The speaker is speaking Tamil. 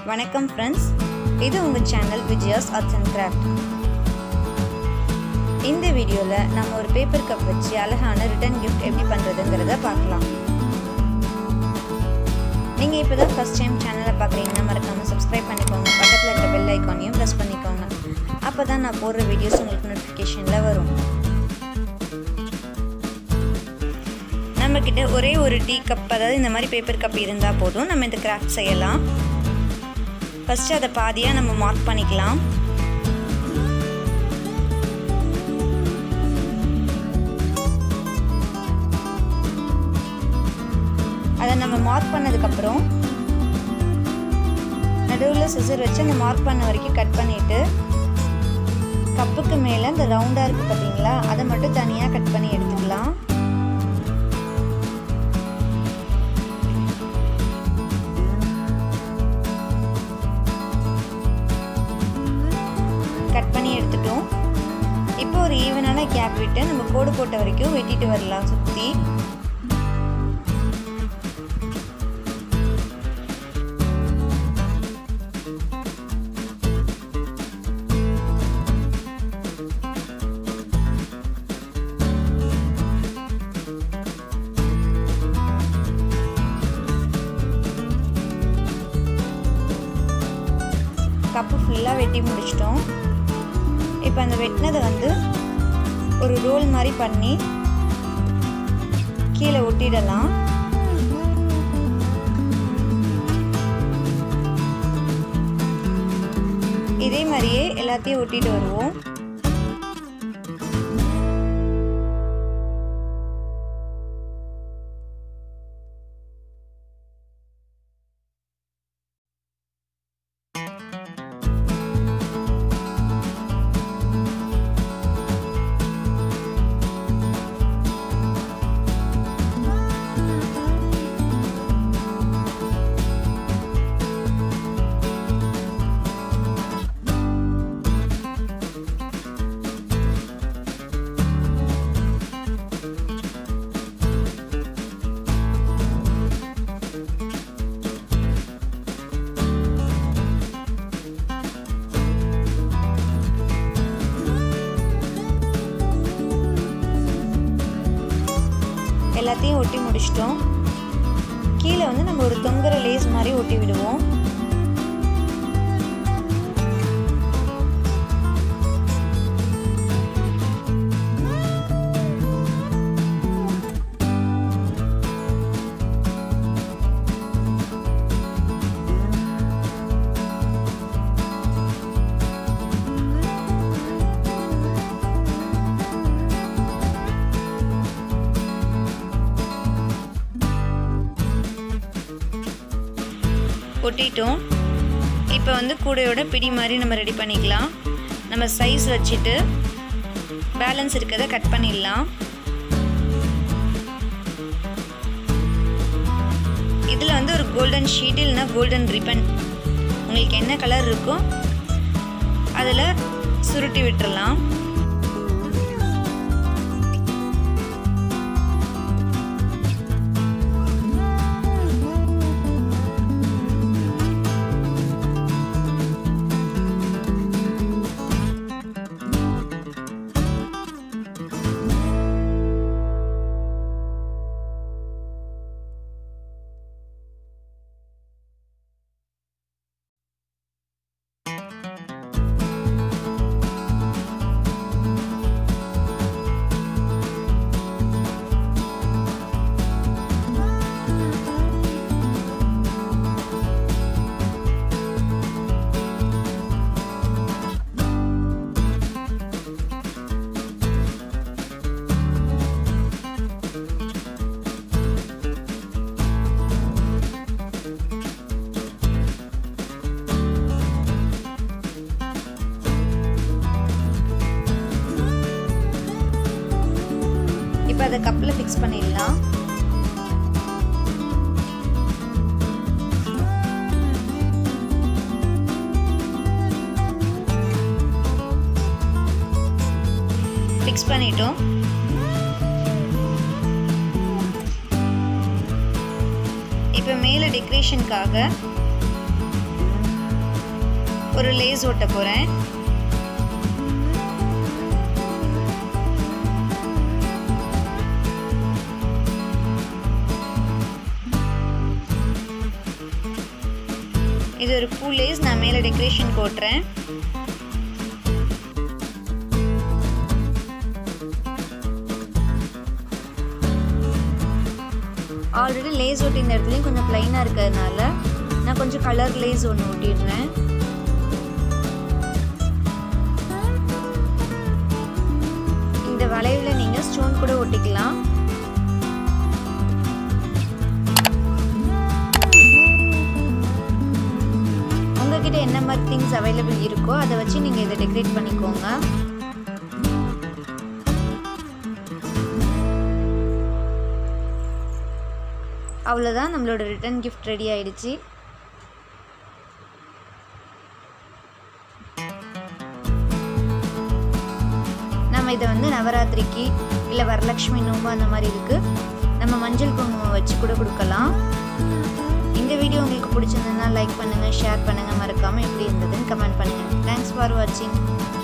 வணக்கம் ஃப்ரெண்ட்ஸ் இது உங்கள் channel Vijaya's arts and craft இந்த வீடியோவில் நம்ம ஒரு பேப்பர் கப் வச்சு அழகான ரிட்டர்ன் கிஃப்ட் எப்படி பண்ணுறதுங்கிறத பார்க்கலாம் நீங்கள் இப்போ தான் ஃபஸ்ட் டைம் சேனலை பார்க்குறீங்கன்னா மறக்காமல் சப்ஸ்கிரைப் பண்ணிக்கோங்க பக்கத்தில் இருக்க பெல் ஐக்கானையும் ப்ரெஸ் பண்ணிக்கோங்க அப்போ தான் நான் போடுற வீடியோஸ் உங்களுக்கு நோட்டிஃபிகேஷனில் வரும் நம்மக்கிட்ட ஒரே ஒரு டீ கப் அதாவது இந்த மாதிரி பேப்பர் கப் இருந்தால் போதும் நம்ம இந்த கிராஃப்ட் செய்யலாம் ஃபஸ்ட்டு அதை பாதியாக நம்ம மார்க் பண்ணிக்கலாம் அதை நம்ம மார்க் பண்ணதுக்கப்புறம் நடுவில் சிசர் வச்சு அந்த மார்க் பண்ண வரைக்கும் கட் பண்ணிவிட்டு கப்புக்கு மேலே இந்த ரவுண்டாக இருக்குது பார்த்தீங்களா அதை மட்டும் தனியாக கட் பண்ணி எடுத்துக்கலாம் கட் பண்ணி எடுத்துட்டோம் இப்போ ஒரு ஈவனான கேப் விட்டு நம்ம கோடு போட்ட வரைக்கும் வெட்டிட்டு வரலாம் சுற்றி கப்பு ஃபுல்லாக வெட்டி முடிச்சிட்டோம் இப்போ அந்த வெட்டினதை வந்து ஒரு ரோல் மாதிரி பண்ணி கீழே ஒட்டிடலாம் இதே மாதிரியே எல்லாத்தையும் ஒட்டிட்டு வருவோம் எல்லாத்தையும் ஒட்டி முடிச்சிட்டோம் கீழே வந்து நம்ம ஒரு தொங்குற லேஸ் மாதிரி ஒட்டி விடுவோம் ஒட்டிட்டோம் இப்போ வந்து கூடையோட பிடி மாதிரி நம்ம ரெடி பண்ணிக்கலாம் நம்ம சைஸ் வச்சுட்டு பேலன்ஸ் இருக்கிறத கட் பண்ணிடலாம் இதில் வந்து ஒரு கோல்டன் ஷீட் இல்லைனா கோல்டன் ரிப்பன் உங்களுக்கு என்ன கலர் இருக்கோ அதில் சுருட்டி விட்டுறலாம் இப்போ அதை கப்பில் ஃபிக்ஸ் பண்ணிடலாம் ஃபிக்ஸ் பண்ணிட்டோம் இப்போ மேலே டெக்கரேஷனுக்காக ஒரு லேஸ் ஒட்ட போகிறேன் இது ஒரு பூ லேஸ் நான் மேலே டெக்கரேஷன் போட்டுறேன் ஆல்ரெடி லேஸ் ஒட்டி இந்த இடத்துலையும் கொஞ்சம் ப்ளைனாக இருக்கிறதுனால நான் கொஞ்சம் கலர் லேஸ் ஒன்று ஒட்டிடுறேன் இந்த வளைவில் நீங்கள் ஸ்டோன் கூட ஒட்டிக்கலாம் உங்ககிட்ட என்ன மாதிரி திங்ஸ் அவைலபிள் இருக்கோ அதை வச்சு நீங்கள் இதை டெக்கரேட் பண்ணிக்கோங்க அவ்வளோதான் நம்மளோட ரிட்டன் கிஃப்ட் ரெடி ஆயிடுச்சு நம்ம இதை வந்து நவராத்திரிக்கு இல்லை வரலட்சுமி நோம்பு அந்த மாதிரி இருக்குது நம்ம மஞ்சள் குங்குமம் வச்சு கூட கொடுக்கலாம் இந்த வீடியோ உங்களுக்கு பிடிச்சிருந்ததுன்னா லைக் பண்ணுங்கள் ஷேர் பண்ணுங்கள் மறக்காமல் எப்படி இருந்ததுன்னு கமெண்ட் பண்ணுங்கள் தேங்க்ஸ் ஃபார் வாட்சிங்